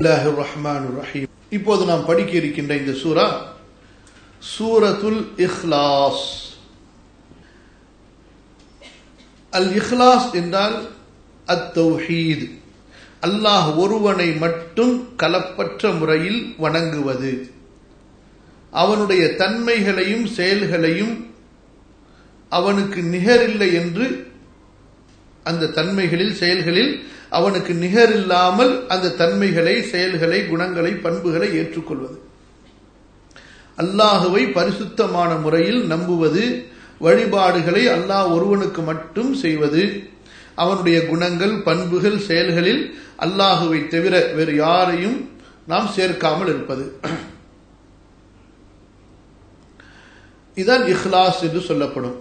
அல்லாஹிர் ரஹ்மான் ரஹீம் இப்போது நாம் படிக்க இருக்கின்ற இந்த சூரா சூரத்துல் இஹ்லாஸ் அல் இஹ்லாஸ் என்றால் அத் தௌஹீத் அல்லாஹ் ஒருவனை மட்டும் கலப்பற்ற முறையில் வணங்குவது அவனுடைய தன்மைகளையும் செயல்களையும் அவனுக்கு நிகரில்லை என்று அந்த தன்மைகளில் செயல்களில் அவனுக்கு நிகரில்லாமல் அந்த தன்மைகளை செயல்களை குணங்களை பண்புகளை ஏற்றுக்கொள்வது அல்லாஹுவை பரிசுத்தமான முறையில் நம்புவது வழிபாடுகளை அல்லாஹ் ஒருவனுக்கு மட்டும் செய்வது அவனுடைய குணங்கள் பண்புகள் செயல்களில் அல்லாஹுவை தவிர வேறு யாரையும் நாம் சேர்க்காமல் இருப்பது இதான் இஹ்லாஸ் என்று சொல்லப்படும்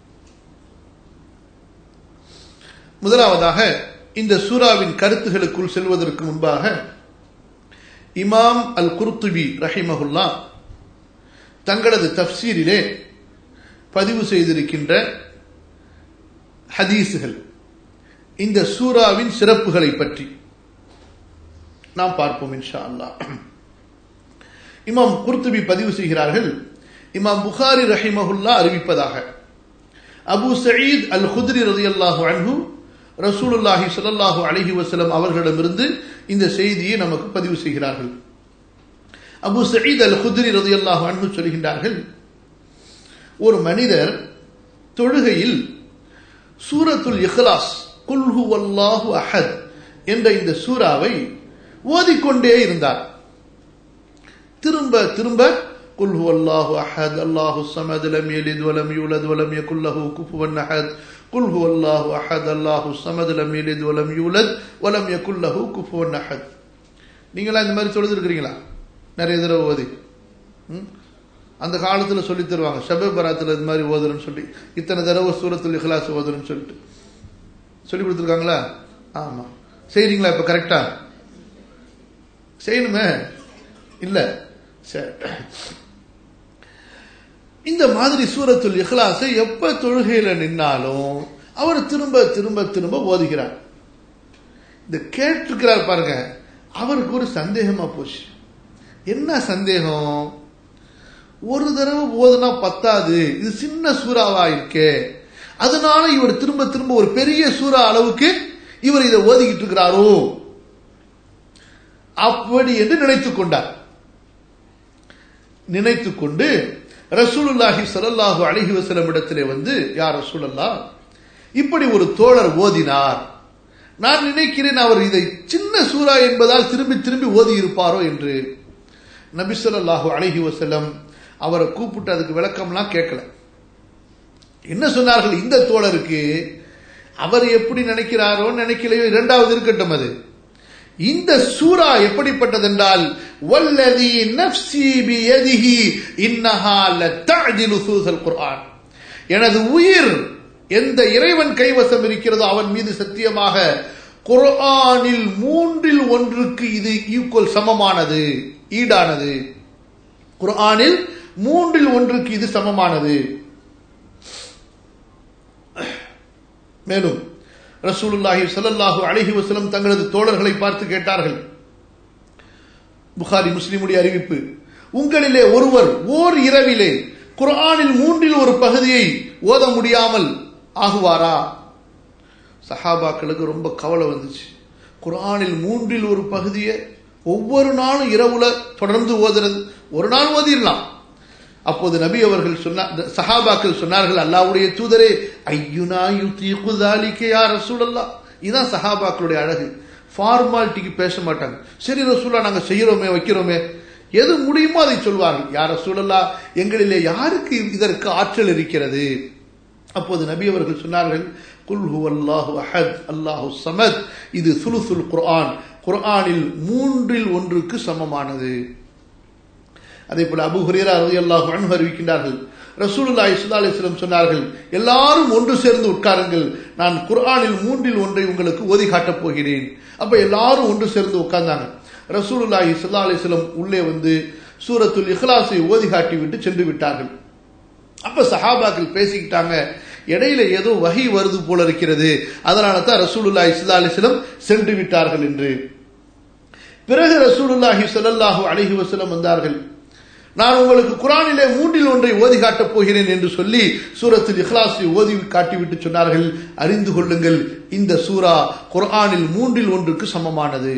முதலாவதாக இந்த சூராவின் கருத்துகளுக்குள் செல்வதற்கு முன்பாக இமாம் அல் குர்துபி ரஹிமஹுல்லா தங்களது தப்சீரிலே பதிவு செய்திருக்கின்ற ஹதீஸுகள் இந்த சூராவின் சிறப்புகளை பற்றி நாம் பார்ப்போம் இன்ஷா அல்லா இமாம் குர்துபி பதிவு செய்கிறார்கள் இமாம் புகாரி ரஹிமஹுல்லா அறிவிப்பதாக அபு சயீத் அல் ஹுத்ரி ரதி அல்லாஹு அன்ஹு ரசூலுல்லாஹி சொல்லல்லாஹு அலஹி வசலம் அவர்களிடமிருந்து இந்த செய்தியை நமக்கு பதிவு செய்கிறார்கள் அபு சயீத் அல் ஹுத்ரி ரதி அல்லாஹு அன்ஹு சொல்கின்றார்கள் ஒரு மனிதர் தொழுகையில் சூரத்துல் இஹ்லாஸ் குல்ஹு வல்லாஹு அஹத் என்ற இந்த சூறாவை ஓதிக்கொண்டே இருந்தார் திரும்ப திரும்ப قل هو الله أحد الله الصمد لم يلد ولم يولد ولم يكن له كفوا أحد قل هو الله أحد الله الصمد لم يلد ولم يولد ولم يكن له كفوا أحد நீங்களா இந்த மாதிரி சொல்லிருக்கிறீங்களா நிறைய தடவை ஓதி அந்த காலத்தில் சொல்லி தருவாங்க ஷபே பராத்தில் இது மாதிரி ஓதுறன்னு சொல்லி இத்தனை தடவை சூரத்துல் இஹ்லாஸ் ஓதுறன்னு சொல்லிட்டு சொல்லி கொடுத்துருக்காங்களா ஆமாம் செய்றீங்களா இப்போ கரெக்டா செய்யணுமே இல்லை சரி இந்த மாதிரி சூரத்துல் இஹ்லாஸை எப்ப தொழுகையில நின்னாலும் அவர் திரும்ப திரும்ப திரும்ப ஓதுகிறார் இந்த கேட்டிருக்கிறார் பாருங்க அவருக்கு ஒரு சந்தேகமா போச்சு என்ன சந்தேகம் ஒரு தடவை ஓதுனா பத்தாது இது சின்ன சூறாவா இருக்கே அதனால இவர் திரும்ப திரும்ப ஒரு பெரிய சூறா அளவுக்கு இவர் இதை ஓதிக்கிட்டு இருக்கிறாரோ அப்படி என்று நினைத்துக் கொண்டார் நினைத்து கொண்டு ரசூலுல்லாஹி சல்லாஹு அழகி வசலம் இடத்திலே வந்து யார் ரசூலல்லா இப்படி ஒரு தோழர் ஓதினார் நான் நினைக்கிறேன் அவர் இதை சின்ன சூறா என்பதால் திரும்பி திரும்பி ஓதி இருப்பாரோ என்று நபி சொல்லாஹு அழகி வசலம் அவரை கூப்பிட்டு அதுக்கு விளக்கம்லாம் கேட்கல என்ன சொன்னார்கள் இந்த தோழருக்கு அவர் எப்படி நினைக்கிறாரோ நினைக்கலையோ இரண்டாவது இருக்கட்டும் அது இந்த சூரா எப்படிப்பட்டதென்றால் வல்லதி நஃப்சி பியதிஹி இன்னஹா லதஅதிலு சூசல் குர்ஆன் எனது உயிர் எந்த இறைவன் கைவசம் இருக்கிறதோ அவன் மீது சத்தியமாக குர்ஆனில் மூன்றில் ஒன்றுக்கு இது ஈக்குவல் சமமானது ஈடானது குர்ஆனில் மூன்றில் ஒன்றுக்கு இது சமமானது மேலும் ரசூலுல்லாஹி சல்லல்லாஹு அலஹி வசலம் தங்களது தோழர்களை பார்த்து கேட்டார்கள் புகாரி முஸ்லிமுடைய அறிவிப்பு உங்களிலே ஒருவர் ஓர் இரவிலே குர்ஆனில் மூன்றில் ஒரு பகுதியை ஓத முடியாமல் ஆகுவாரா சஹாபாக்களுக்கு ரொம்ப கவலை வந்துச்சு குர்ஆனில் மூன்றில் ஒரு பகுதியை ஒவ்வொரு நாளும் இரவுல தொடர்ந்து ஓதுறது ஒரு நாள் ஓதிடலாம் அப்போது நபி அவர்கள் சொன்னார் சஹாபாக்கள் சொன்னார்கள் அல்லாவுடைய தூதரே ஐயுனா யுத்தீகு தாலிக்கே யார் ரசூலல்லா இதுதான் சஹாபாக்களுடைய அழகு ஃபார்மாலிட்டிக்கு பேச மாட்டாங்க சரி ரசூலா நாங்க செய்யறோமே வைக்கிறோமே எது முடியுமோ அதை சொல்வார்கள் யார் ரசூலல்லா எங்களிலே யாருக்கு இதற்கு ஆற்றல் இருக்கிறது அப்போது நபி அவர்கள் சொன்னார்கள் குல் அல்லாஹு அஹத் அல்லாஹு சமத் இது சுலுசுல் குர்ஆன் குர்ஆனில் மூன்றில் ஒன்றுக்கு சமமானது அதே போல அபு ஹுரேரா ரதி அல்லாஹ் அன்பு அறிவிக்கின்றார்கள் ரசூலுல்லாஹி ஸல்லல்லாஹு அலைஹி வஸல்லம் சொன்னார்கள் எல்லாரும் ஒன்று சேர்ந்து உட்காருங்கள் நான் குர்ஆனில் மூன்றில் ஒன்றை உங்களுக்கு ஓதி காட்டப் போகிறேன் அப்ப எல்லாரும் ஒன்று சேர்ந்து உட்கார்ந்தாங்க ரசூலுல்லாஹி ஸல்லல்லாஹு அலைஹி வஸல்லம் உள்ளே வந்து சூரத்துல் இஹ்லாஸை ஓதி காட்டி விட்டு சென்று விட்டார்கள் அப்ப சஹாபாக்கள் பேசிக்கிட்டாங்க இடையில ஏதோ வகை வருது போல இருக்கிறது அதனால தான் ரசூலுல்லாஹி ஸல்லல்லாஹு அலைஹி வஸல்லம் சென்று விட்டார்கள் என்று பிறகு ரசூலுல்லாஹி ஸல்லல்லாஹு அலைஹி வஸல்லம் வந்தார்கள் நான் உங்களுக்கு குரானிலே மூன்றில் ஒன்றை ஓதி காட்டப் போகிறேன் என்று சொல்லி சூரத்தில் இஹ்லாஸை ஓதி காட்டிவிட்டு சொன்னார்கள் அறிந்து கொள்ளுங்கள் இந்த சூரா குர்ஆனில் மூன்றில் ஒன்றுக்கு சமமானது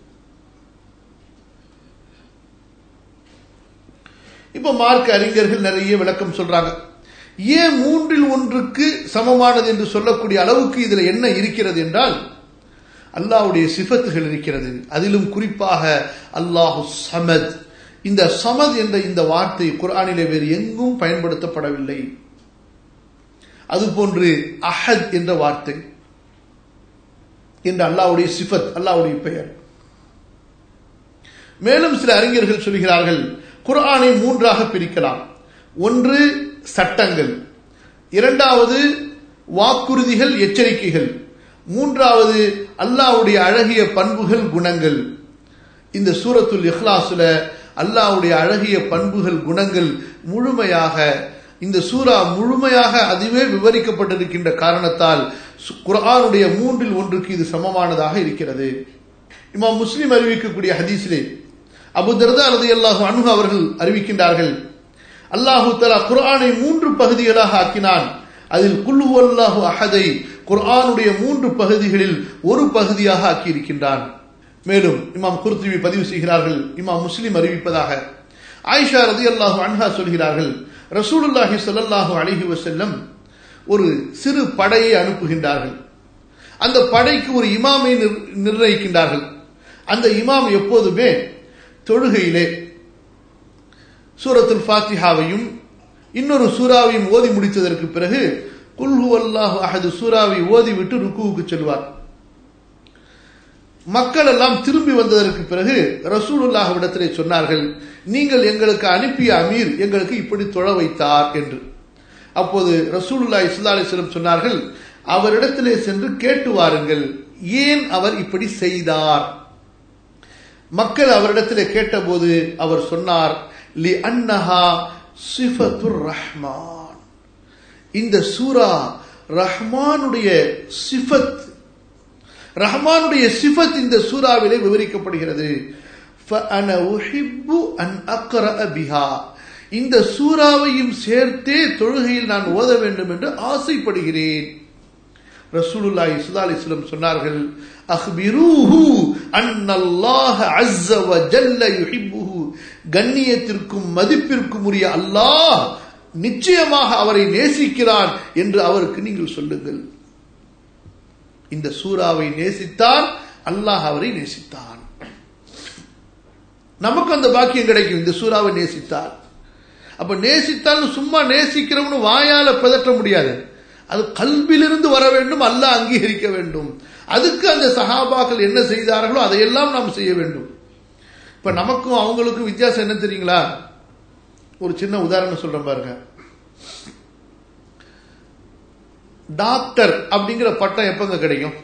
இப்ப மார்க்க அறிஞர்கள் நிறைய விளக்கம் சொல்றாங்க ஏன் மூன்றில் ஒன்றுக்கு சமமானது என்று சொல்லக்கூடிய அளவுக்கு இதுல என்ன இருக்கிறது என்றால் அல்லாஹ்வுடைய சிஃபத்துகள் இருக்கிறது அதிலும் குறிப்பாக அல்லாஹு சமத் இந்த சமத் என்ற இந்த வார்த்தை குர்ஆனிலே வேறு எங்கும் பயன்படுத்தப்படவில்லை அதுபோன்று அஹத் என்ற வார்த்தை என்ற அல்லாஹ்வுடைய சிஃபத் அல்லாஹ்வுடைய பெயர் மேலும் சில அறிஞர்கள் சொல்கிறார்கள் குர்ஆனை மூன்றாக பிரிக்கலாம் ஒன்று சட்டங்கள் இரண்டாவது வாக்குறுதிகள் எச்சரிக்கைகள் மூன்றாவது அல்லாஹ்வுடைய அழகிய பண்புகள் குணங்கள் இந்த சூரத்துல் இஹ்லாஸ்ல அல்லாஹ்வுடைய அழகிய பண்புகள் குணங்கள் முழுமையாக இந்த சூரா முழுமையாக அதுவே விவரிக்கப்பட்டிருக்கின்ற காரணத்தால் சு- குர்ஆனுடைய மூன்றில் ஒன்றுக்கு இது சமமானதாக இருக்கிறது இமாம் முஸ்லிம் அறிவிக்கக்கூடிய ஹதீஸிலே அபு தர்தா ரலியல்லாஹு அன்ஹு அவர்கள் அறிவிக்கின்றார்கள் அல்லாஹு தஆலா குர்ஆனை மூன்று பகுதிகளாக ஆக்கினான் அதில் குல்லு அல்லாஹு அஹதை குர்ஆனுடைய மூன்று பகுதிகளில் ஒரு பகுதியாக ஆக்கியிருக்கின்றான் மேலும் இமாம் குர்துபி பதிவு செய்கிறார்கள் இமாம் முஸ்லிம் அறிவிப்பதாக ஆயிஷா ரலியல்லாஹு அன்ஹா சொல்கிறார்கள் ரசூலுல்லாஹி ஸல்லல்லாஹு அலைஹி வஸல்லம் ஒரு சிறு படையை அனுப்புகின்றார்கள் அந்த படைக்கு ஒரு இமாமை நிர்- நிர்ணயிக்கின்றார்கள் அந்த இமாம் எப்போதுமே தொழுகையிலே சூரத்துல் ஃபாத்திஹாவையும் இன்னொரு சூறாவையும் ஓதி முடித்ததற்கு பிறகு குல்ஹு அல்லாஹு அஹது சூறாவை ஓதிவிட்டு ருக்குவுக்கு செல்வார் மக்கள் எல்லாம் திரும்பி வந்ததற்கு பிறகு ரசூலுல்லாஹ்விடத்திலே சொன்னார்கள் நீங்கள் எங்களுக்கு அனுப்பிய அமீர் எங்களுக்கு இப்படி தொழ வைத்தார் என்று அப்போது ரசூலுல்லாஹி ஸல்லல்லாஹு அலைஹி வஸல்லம் சொன்னார்கள் அவரிடத்திலே சென்று கேட்டு வாருங்கள் ஏன் அவர் இப்படி செய்தார் மக்கள் அவரிடத்திலே கேட்டபோது அவர் சொன்னார் லி அன்னஹா சிஃபத்துர் ரஹ்மான் இந்த சூரா ரஹ்மானுடைய சிஃபத் ரஹ்மானுடைய சிஃபத் இந்த சூறாவிலே விவரிக்கப்படுகிறது فَأَنَا أُحِبُّ أَنْ أَقْرَأَ بِهَا இந்த சூறாவையும் சேர்த்தே தொழுகையில் நான் ஓத வேண்டும் என்று ஆசைப்படுகிறேன் ரசூலுல்லாஹி ஸல்லல்லாஹு அலைஹி வஸல்லம் சொன்னார்கள் அக்பிரூஹு அன்னல்லாஹ அஸ்ஸ வ ஜல்ல யுஹிப்புஹு கண்ணியத்திற்கும் மதிப்பிற்கும் உரிய அல்லாஹ் நிச்சயமாக அவரை நேசிக்கிறான் என்று அவருக்கு நீங்கள் சொல்லுங்கள் இந்த சூறாவை நேசித்தார் அல்லாஹ் அவரை நேசித்தான் நமக்கு அந்த பாக்கியம் கிடைக்கும் இந்த சூறாவை நேசித்தால் அப்ப நேசித்தால் சும்மா நேசிக்கிறவனு வாயால பிதற்ற முடியாது அது கல்விலிருந்து வர வேண்டும் அல்லாஹ் அங்கீகரிக்க வேண்டும் அதுக்கு அந்த சஹாபாக்கள் என்ன செய்தார்களோ அதையெல்லாம் நாம் செய்ய வேண்டும் இப்ப நமக்கும் அவங்களுக்கும் வித்தியாசம் என்ன தெரியுங்களா ஒரு சின்ன உதாரணம் சொல்றேன் பாருங்க டாக்டர் அப்படிங்கிற பட்டம் எப்பங்க கிடைக்கும்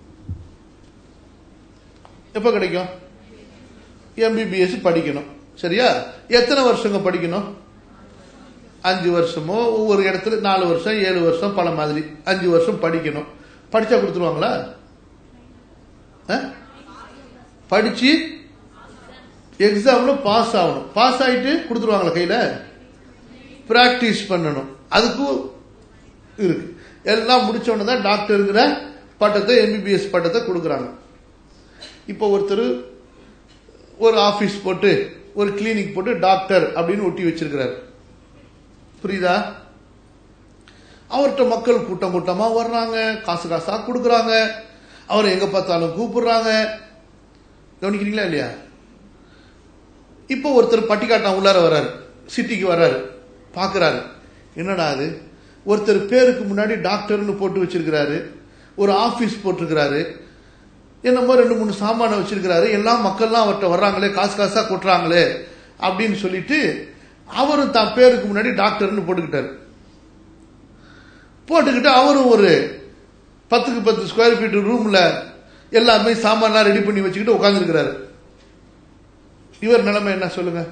எப்ப கிடைக்கும் எம்பிபிஎஸ் படிக்கணும் சரியா எத்தனை வருஷங்க படிக்கணும் அஞ்சு வருஷமோ ஒவ்வொரு இடத்துல நாலு வருஷம் ஏழு வருஷம் பல மாதிரி அஞ்சு வருஷம் படிக்கணும் படிச்சா கொடுத்துருவாங்களா அஹ்? படிச்சு எக்ஸாம்ல பாஸ் ஆகணும் பாஸ் ஆயிட்டு கொடுத்துருவாங்களா கையில பிராக்டிஸ் பண்ணணும் அதுக்கும் இருக்கு எல்லாம் முடிச்ச உடனே தான் டாக்டருங்கிற பட்டத்தை எம்பிபிஎஸ் பட்டத்தை கொடுக்குறாங்க இப்போ ஒருத்தர் ஒரு ஆபீஸ் போட்டு ஒரு கிளினிக் போட்டு டாக்டர் அப்படின்னு ஒட்டி வச்சிருக்கிறார் புரியுதா அவர்கிட்ட மக்கள் கூட்டம் கூட்டமா வர்றாங்க காசு காசா கொடுக்குறாங்க அவரை எங்க பார்த்தாலும் கூப்பிடுறாங்க கவனிக்கிறீங்களா இல்லையா இப்போ ஒருத்தர் பட்டிக்காட்டான் உள்ளார வர்றாரு சிட்டிக்கு வர்றாரு பார்க்கறாரு என்னடா அது ஒருத்தர் பேருக்கு முன்னாடி டாக்டர்னு போட்டு வச்சிருக்கிறாரு ஒரு ஆபீஸ் போட்டிருக்கிறாரு என்னமோ ரெண்டு மூணு சாமான வச்சிருக்கிறாரு எல்லாம் மக்கள்லாம் அவர்கிட்ட வர்றாங்களே காசு காசா கொட்டுறாங்களே அப்படின்னு சொல்லிட்டு அவரும் தான் பேருக்கு முன்னாடி டாக்டர்னு போட்டுக்கிட்டாரு போட்டுக்கிட்டு அவரும் ஒரு பத்துக்கு பத்து ஸ்கொயர் ஃபீட் ரூம்ல எல்லாமே சாமான்லாம் ரெடி பண்ணி வச்சுக்கிட்டு உட்காந்துருக்கிறாரு இவர் நிலைமை என்ன சொல்லுங்க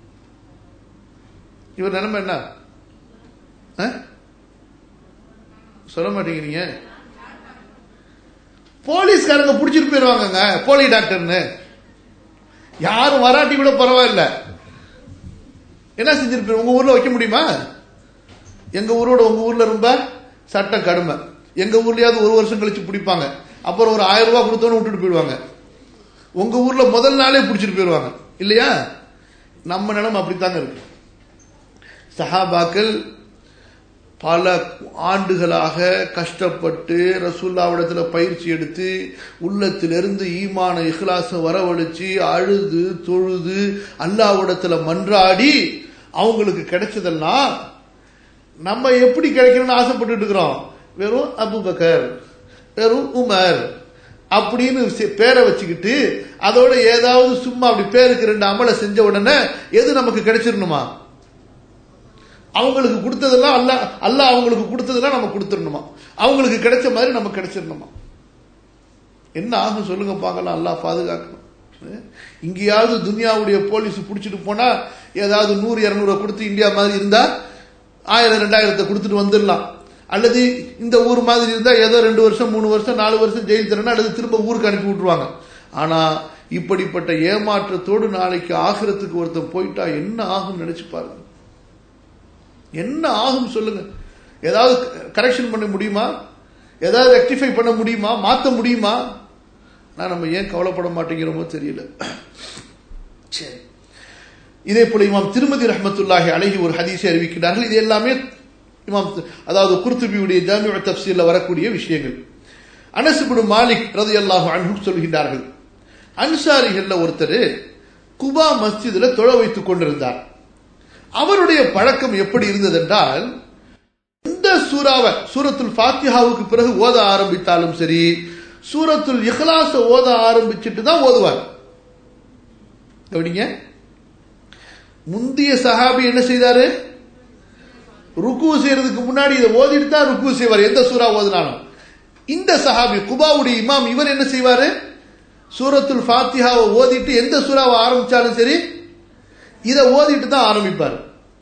இவர் நிலைமை என்ன ஆ? சொல்ல மாட்டேங்கிறீங்க போலீஸ்காரங்க பிடிச்சிட்டு போயிருவாங்கங்க போலி டாக்டர்னு யாரும் வராட்டி கூட பரவாயில்ல என்ன செஞ்சிருப்பீங்க உங்க ஊர்ல வைக்க முடியுமா எங்க ஊரோட உங்க ஊர்ல ரொம்ப சட்டம் கடுமை எங்க ஊர்லயாவது ஒரு வருஷம் கழிச்சு பிடிப்பாங்க அப்புறம் ஒரு ஆயிரம் ரூபாய் கொடுத்தோன்னு விட்டுட்டு போயிடுவாங்க உங்க ஊர்ல முதல் நாளே பிடிச்சிட்டு போயிடுவாங்க இல்லையா நம்ம நிலம் அப்படித்தாங்க இருக்கு சஹாபாக்கள் பல ஆண்டுகளாக கஷ்டப்பட்டு ரசூல்லாவிடத்துல பயிற்சி எடுத்து உள்ளத்திலிருந்து ஈமான இஹ்லாசம் வரவழைச்சு அழுது தொழுது அல்லாவிடத்துல மன்றாடி அவங்களுக்கு கிடைச்சதெல்லாம் நம்ம எப்படி கிடைக்கணும்னு ஆசைப்பட்டு இருக்கிறோம் வெறும் அபுபக்கர் வெறும் உமர் அப்படின்னு பேரை வச்சுக்கிட்டு அதோட ஏதாவது சும்மா அப்படி பேருக்கு ரெண்டு அமலை செஞ்ச உடனே எது நமக்கு கிடைச்சிடணுமா அவங்களுக்கு கொடுத்ததெல்லாம் அல்ல அல்ல அவங்களுக்கு கொடுத்ததெல்லாம் நம்ம கொடுத்துடணுமா அவங்களுக்கு கிடைச்ச மாதிரி நம்ம கிடைச்சிடணுமா என்ன ஆகும் சொல்லுங்க பார்க்கலாம் அல்லா பாதுகாக்கணும் இங்கேயாவது துனியாவுடைய போலீஸ் பிடிச்சிட்டு போனா ஏதாவது நூறு இருநூறு கொடுத்து இந்தியா மாதிரி இருந்தா ஆயிரம் ரெண்டாயிரத்தை கொடுத்துட்டு வந்துடலாம் அல்லது இந்த ஊர் மாதிரி இருந்தா ஏதோ ரெண்டு வருஷம் மூணு வருஷம் நாலு வருஷம் ஜெயில் தரணும் அல்லது திரும்ப ஊருக்கு அனுப்பி விட்டுருவாங்க ஆனா இப்படிப்பட்ட ஏமாற்றத்தோடு நாளைக்கு ஆகிறதுக்கு ஒருத்தன் போயிட்டா என்ன ஆகும் நினைச்சு பாருங்க என்ன ஆகும் சொல்லுங்க ஏதாவது கரெக்ஷன் பண்ண முடியுமா ஏதாவது ரெக்டிஃபை பண்ண முடியுமா மாத்த முடியுமா நான் நம்ம ஏன் கவலைப்பட மாட்டேங்கிறோமோ தெரியல சரி இதே போல இமாம் திருமதி ரஹமத்துல்லாஹி அழகி ஒரு ஹதீஸை அறிவிக்கிறார்கள் இது எல்லாமே இமாம் அதாவது குர்துபியுடைய ஜாமிய தப்சீல்ல வரக்கூடிய விஷயங்கள் அனசுபுடு மாலிக் ரதி அல்லாஹு அன்ஹு சொல்கின்றார்கள் அன்சாரிகள்ல ஒருத்தர் குபா மஸ்ஜிதுல தொழ வைத்துக் கொண்டிருந்தார் அவருடைய பழக்கம் எப்படி இருந்தது என்றால் எந்த சூறாவை சூரத்துல் ஃபாத்திஹாவுக்கு பிறகு ஓத ஆரம்பித்தாலும் சரி சூரத்துல் இஹ்லாச ஓத ஆரம்பிச்சுட்டு தான் ஓதுவார் எப்படிங்க முந்திய சஹாபி என்ன செய்தாரு ருக்கு செய்யறதுக்கு முன்னாடி இதை ஓதிட்டு தான் ருக்கு செய்வார் எந்த சூறா ஓதுனாலும் இந்த சஹாபி குபாவுடைய இமாம் இவர் என்ன செய்வாரு சூரத்துல் ஃபாத்திஹாவை ஓதிட்டு எந்த சூறாவை ஆரம்பிச்சாலும் சரி இதை ஓதிட்டு தான் ஆரம்பிப்பார்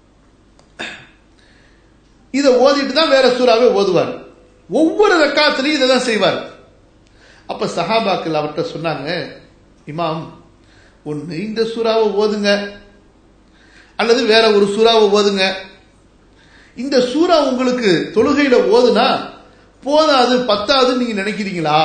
இதை ஓதிட்டு தான் வேற சூறாவை ஓதுவார் ஒவ்வொரு ரக்காத்திலையும் இதை தான் செய்வார் அப்ப சஹாபாக்கள் அவர்கிட்ட சொன்னாங்க இமாம் ஒன்னு இந்த சூறாவை ஓதுங்க அல்லது வேற ஒரு சூறாவை ஓதுங்க இந்த சூறா உங்களுக்கு தொழுகையில ஓதுனா போதாது பத்தாது நீங்க நினைக்கிறீங்களா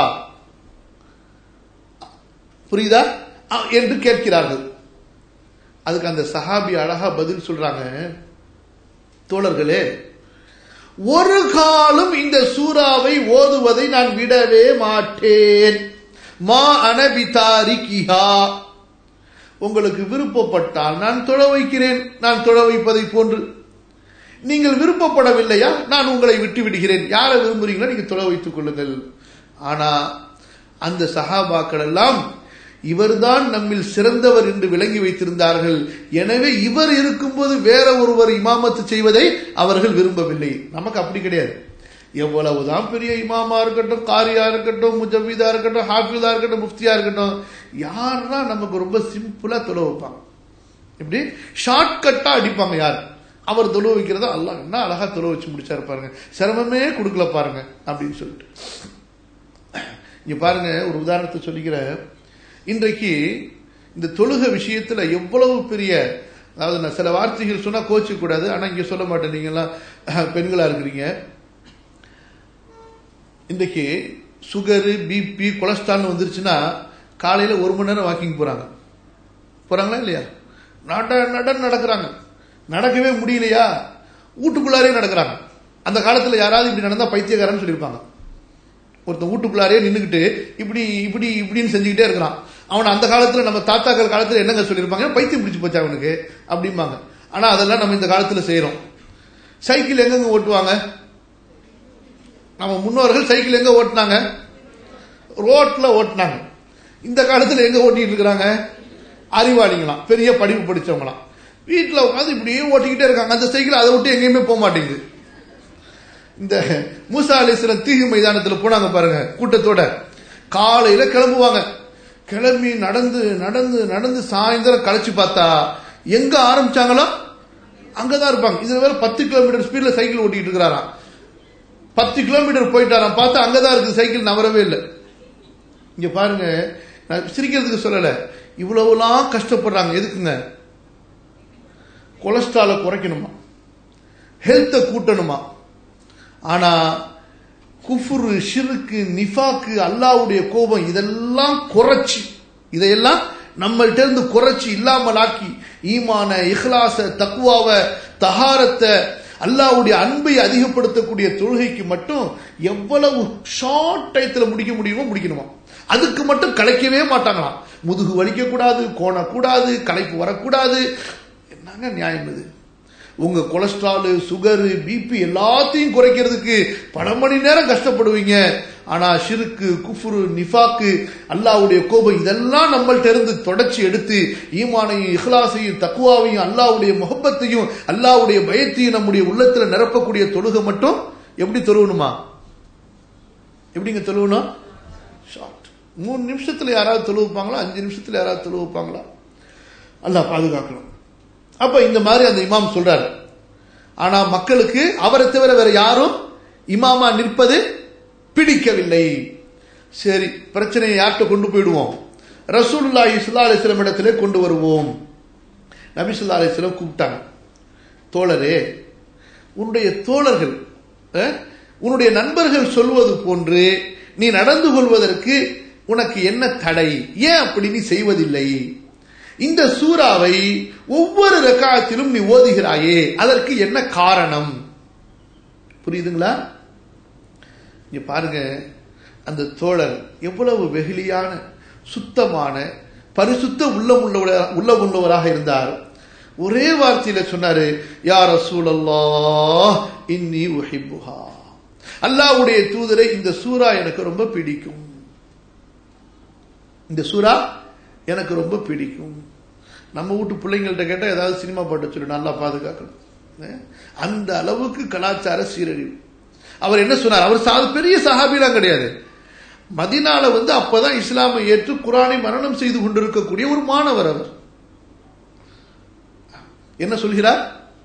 புரியுதா என்று கேட்கிறார்கள் அதுக்கு அந்த சஹாபி அழகா பதில் சொல்றாங்க தோழர்களே ஒரு காலம் இந்த சூறாவை ஓதுவதை நான் விடவே மாட்டேன் மா அனபிதாரி கிஹா உங்களுக்கு விருப்பப்பட்டால் நான் தொழ வைக்கிறேன் நான் தொழ வைப்பதை போன்று நீங்கள் விருப்பப்படவில்லையா நான் உங்களை விட்டு விடுகிறேன் யாரை விரும்புறீங்களோ நீங்க தொலை வைத்துக் கொள்ளுங்கள் ஆனா அந்த சஹாபாக்கள் எல்லாம் இவர்தான் நம்மில் சிறந்தவர் என்று விளங்கி வைத்திருந்தார்கள் எனவே இவர் இருக்கும்போது வேற ஒருவர் இமாமத்து செய்வதை அவர்கள் விரும்பவில்லை நமக்கு அப்படி கிடையாது எவ்வளவுதான் பெரிய இமாமா இருக்கட்டும் காரியா இருக்கட்டும் முஜவீதா இருக்கட்டும் ஹாஃபிதா இருக்கட்டும் முஃப்தியா இருக்கட்டும் யாருன்னா நமக்கு ரொம்ப சிம்பிளா தொலை வைப்பாங்க இப்படி ஷார்ட்கட்டா அடிப்பாங்க யார் அவர் தொழு வைக்கிறதா அல்ல என்ன அழகா தொழு வச்சு முடிச்சாரு பாருங்க சிரமமே கொடுக்கல பாருங்க அப்படின்னு சொல்லிட்டு இங்க பாருங்க ஒரு உதாரணத்தை சொல்லிக்கிற இன்றைக்கு இந்த தொழுக விஷயத்துல எவ்வளவு பெரிய அதாவது நான் சில வார்த்தைகள் சொன்னா கோச்சிக்க கூடாது ஆனா இங்க சொல்ல மாட்டேன் நீங்க எல்லாம் பெண்களா இருக்கிறீங்க இன்றைக்கு சுகரு பிபி கொலஸ்ட்ரால்னு வந்துருச்சுன்னா காலையில ஒரு மணி நேரம் வாக்கிங் போறாங்க போறாங்களா இல்லையா நட நட நடக்கிறாங்க நடக்கவே முடியலையா வீட்டுக்குள்ளாரே நடக்கிறாங்க அந்த காலத்துல யாராவது இப்படி நடந்தா பைத்தியக்காரன்னு சொல்லியிருப்பாங்க ஒருத்தன் வீட்டுக்குள்ளாரே நின்றுக்கிட்டு இப்படி இப்படி இப்படின்னு செஞ்சுக்கிட்டே இருக்கிறான் அவன் அந்த காலத்துல நம்ம தாத்தாக்கள் காலத்துல என்னங்க சொல்லியிருப்பாங்க பைத்தியம் பிடிச்சு போச்சு அவனுக்கு அப்படிம்பாங்க ஆனா அதெல்லாம் நம்ம இந்த காலத்துல செய்யறோம் சைக்கிள் எங்கெங்க ஓட்டுவாங்க நம்ம முன்னோர்கள் சைக்கிள் எங்க ஓட்டினாங்க ரோட்ல ஓட்டினாங்க இந்த காலத்துல எங்க ஓட்டிட்டு இருக்கிறாங்க அறிவாளிங்களாம் பெரிய படிப்பு படிச்சவங்களாம் வீட்டில் உட்காந்து இப்படியே ஓட்டிக்கிட்டே இருக்காங்க அந்த சைக்கிள் அதை விட்டு எங்கேயுமே போக மாட்டேங்குது இந்த மூசா அலிஸ்வரன் தீகு மைதானத்தில் போனாங்க பாருங்க கூட்டத்தோட காலையில கிளம்புவாங்க கிளம்பி நடந்து நடந்து நடந்து சாயந்தரம் களைச்சு பார்த்தா எங்க ஆரம்பிச்சாங்களோ அங்கதான் இருப்பாங்க இதுல வேற பத்து கிலோமீட்டர் ஸ்பீட்ல சைக்கிள் ஓட்டிட்டு இருக்கிறாராம் பத்து கிலோமீட்டர் போயிட்டாராம் பார்த்தா அங்கதான் இருக்கு சைக்கிள் நவரவே இல்லை இங்க பாருங்க நான் சிரிக்கிறதுக்கு சொல்லல இவ்வளவுலாம் கஷ்டப்படுறாங்க எதுக்குங்க கொலஸ்ட்ராலை குறைக்கணுமா ஹெல்த்தை கூட்டணுமா ஆனா குஃபுரு ஷிருக்கு நிஃபாக்கு அல்லாவுடைய கோபம் இதெல்லாம் குறைச்சி இதையெல்லாம் நம்மள்ட்ட இருந்து குறைச்சி இல்லாமலாக்கி ஈமான இஹ்லாச தக்குவாவை தகாரத்தை அல்லாவுடைய அன்பை அதிகப்படுத்தக்கூடிய தொழுகைக்கு மட்டும் எவ்வளவு ஷார்ட் டயத்தில் முடிக்க முடியுமோ முடிக்கணுமா அதுக்கு மட்டும் கலைக்கவே மாட்டாங்களாம் முதுகு வலிக்கக்கூடாது கோணக்கூடாது களைப்பு வரக்கூடாது என்னங்க நியாயம் இது உங்க கொலஸ்ட்ரால் சுகரு பிபி எல்லாத்தையும் குறைக்கிறதுக்கு பல மணி நேரம் கஷ்டப்படுவீங்க ஆனா ஷிருக்கு குஃபுரு நிஃபாக்கு அல்லாவுடைய கோபம் இதெல்லாம் நம்மள்ட்ட இருந்து தொடச்சி எடுத்து ஈமானையும் இஹ்லாசையும் தக்குவாவையும் அல்லாவுடைய முகப்பத்தையும் அல்லாவுடைய பயத்தையும் நம்முடைய உள்ளத்துல நிரப்பக்கூடிய தொழுகை மட்டும் எப்படி தொழுவணுமா எப்படிங்க தொழுவணும் ஷார்ட் மூணு நிமிஷத்துல யாராவது தொழுவிப்பாங்களா அஞ்சு நிமிஷத்துல யாராவது தொழுவிப்பாங்களா அல்லாஹ் பாதுகாக்கணும் அப்ப இந்த மாதிரி அந்த இமாம் சொல்றாரு ஆனா மக்களுக்கு அவரை தவிர வேற யாரும் இமாமா நிற்பது பிடிக்கவில்லை சரி பிரச்சனையை யார்கிட்ட கொண்டு போயிடுவோம் ரசூலுல்லா இஸ்லா அலிஸ்லம் இடத்திலே கொண்டு வருவோம் நபிசுல்லா அலிஸ்லம் கூப்பிட்டாங்க தோழரே உன்னுடைய தோழர்கள் உன்னுடைய நண்பர்கள் சொல்வது போன்று நீ நடந்து கொள்வதற்கு உனக்கு என்ன தடை ஏன் அப்படி நீ செய்வதில்லை இந்த சூறாவை ஒவ்வொரு ரக்காயத்திலும் நீ ஓதுகிறாயே அதற்கு என்ன காரணம் புரியுதுங்களா இங்க பாருங்க அந்த தோழர் எவ்வளவு வெகுளியான சுத்தமான பரிசுத்த உள்ளம் உள்ளவர உள்ளம் உள்ளவராக இருந்தார் ஒரே வார்த்தையில சொன்னாரு யார் சூழல்லா இன்னி உஹிப்புஹா அல்லாவுடைய தூதரை இந்த சூறா எனக்கு ரொம்ப பிடிக்கும் இந்த சூறா எனக்கு ரொம்ப பிடிக்கும் நம்ம வீட்டு பிள்ளைங்கள்ட்ட கேட்டால் ஏதாவது சினிமா பாட்டு சொல்லி நல்லா பாதுகாக்கணும் அந்த அளவுக்கு கலாச்சார சீரழிவு அவர் என்ன சொன்னார் அவர் சாது பெரிய சஹாபிலாம் கிடையாது மதினால வந்து அப்பதான் இஸ்லாமை ஏற்று குரானை மரணம் செய்து கொண்டிருக்கக்கூடிய ஒரு மாணவர் அவர் என்ன சொல்கிறார்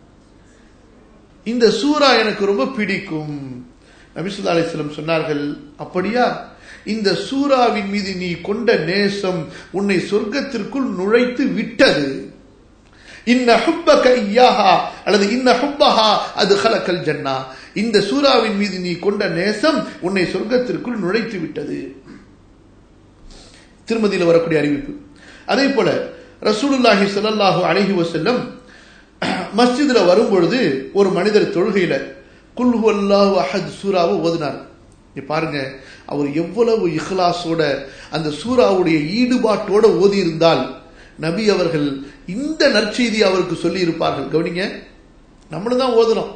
இந்த சூரா எனக்கு ரொம்ப பிடிக்கும் நபிசுல்லா அலிஸ்லம் சொன்னார்கள் அப்படியா இந்த சூறாவின் மீது நீ கொண்ட நேசம் உன்னை சொர்க்கத்திற்குள் நுழைத்து விட்டது இன்ன ஹுப்பக ஐயாஹா அல்லது இன்ன ஹுப்பஹா அது ஹலக்கல் ஜன்னா இந்த சூறாவின் மீது நீ கொண்ட நேசம் உன்னை சொர்க்கத்திற்குள் நுழைத்து விட்டது திருமதியில் வரக்கூடிய அறிவிப்பு அதே போல ரசூலுல்லாஹி ஸல்லல்லாஹு அலைஹி வஸல்லம் மஸ்ஜிதுல வரும்பொழுது ஒரு மனிதர் தொழுகையில குல் ஹுவல்லாஹு அஹத் சூராவை ஓதினார் நீ பாருங்க அவர் எவ்வளவு இஹ்லாஸோட அந்த சூறாவுடைய ஈடுபாட்டோட ஓதி இருந்தால் நபி அவர்கள் இந்த நற்செய்தி அவருக்கு சொல்லி இருப்பார்கள் கவனிங்க நம்மளும் தான் ஓதுறோம்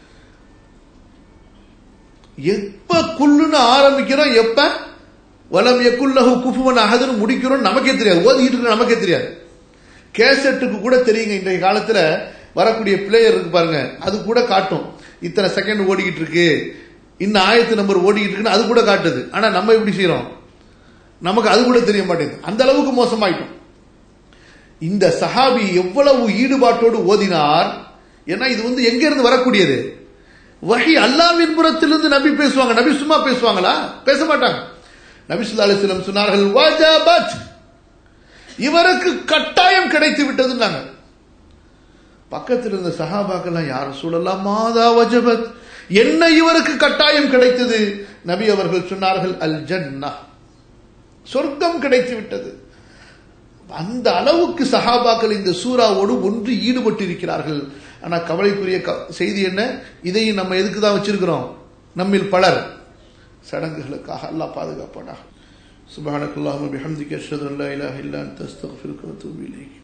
எப்ப குல்லுன்னு ஆரம்பிக்கிறோம் எப்ப வலம் எக்குல்லஹு குஃபுவன் அகதுன்னு முடிக்கிறோம் நமக்கே தெரியாது ஓதிக்கிட்டு இருக்க நமக்கே தெரியாது கேசட்டுக்கு கூட தெரியுங்க இன்றைய காலத்துல வரக்கூடிய பிளேயர் இருக்கு பாருங்க அது கூட காட்டும் இத்தனை செகண்ட் ஓடிக்கிட்டு இருக்கு இன்னும் ஆயத்து நம்பர் ஓடிக்கிட்டு இருக்குன்னு அது கூட காட்டுது ஆனா நம்ம எப்படி செய்யறோம் நமக்கு அது கூட தெரிய மாட்டேங்குது அந்த அளவுக்கு மோசமாயிட்டோம் இந்த சஹாபி எவ்வளவு ஈடுபாட்டோடு ஓதினார் ஏன்னா இது வந்து எங்க இருந்து வரக்கூடியது வகை அல்லாவின் புறத்திலிருந்து நபி பேசுவாங்க நபி சும்மா பேசுவாங்களா பேச மாட்டாங்க நபி சுல்லா அலிஸ்லம் சொன்னார்கள் வாஜாபத் இவருக்கு கட்டாயம் கிடைத்து விட்டதுன்னாங்க பக்கத்தில் இருந்த சஹாபாக்கெல்லாம் யார் சூழலாம் மாதா வஜபத் என்ன இவருக்கு கட்டாயம் கிடைத்தது நபி அவர்கள் சொன்னார்கள் அல் ஜன்னா சொர்க்கம் கிடைத்து விட்டது அந்த அளவுக்கு சஹாபாக்கள் இந்த சூறாவோடு ஒன்று ஈடுபட்டு இருக்கிறார்கள் ஆனா கவலைக்குரிய செய்தி என்ன இதையும் நம்ம எதுக்கு தான் வச்சிருக்கிறோம் நம்மில் பலர் சடங்குகளுக்காக அல்லாஹ் பாதுகாப்பானாக சுபஹானக்கல்லாஹு பிஹம்திக அஷ்ஹது அன் லா இலாஹா இல்லா அன்த அஸ்தக்ஃபிருக்க வ அத்தூபு இலைக்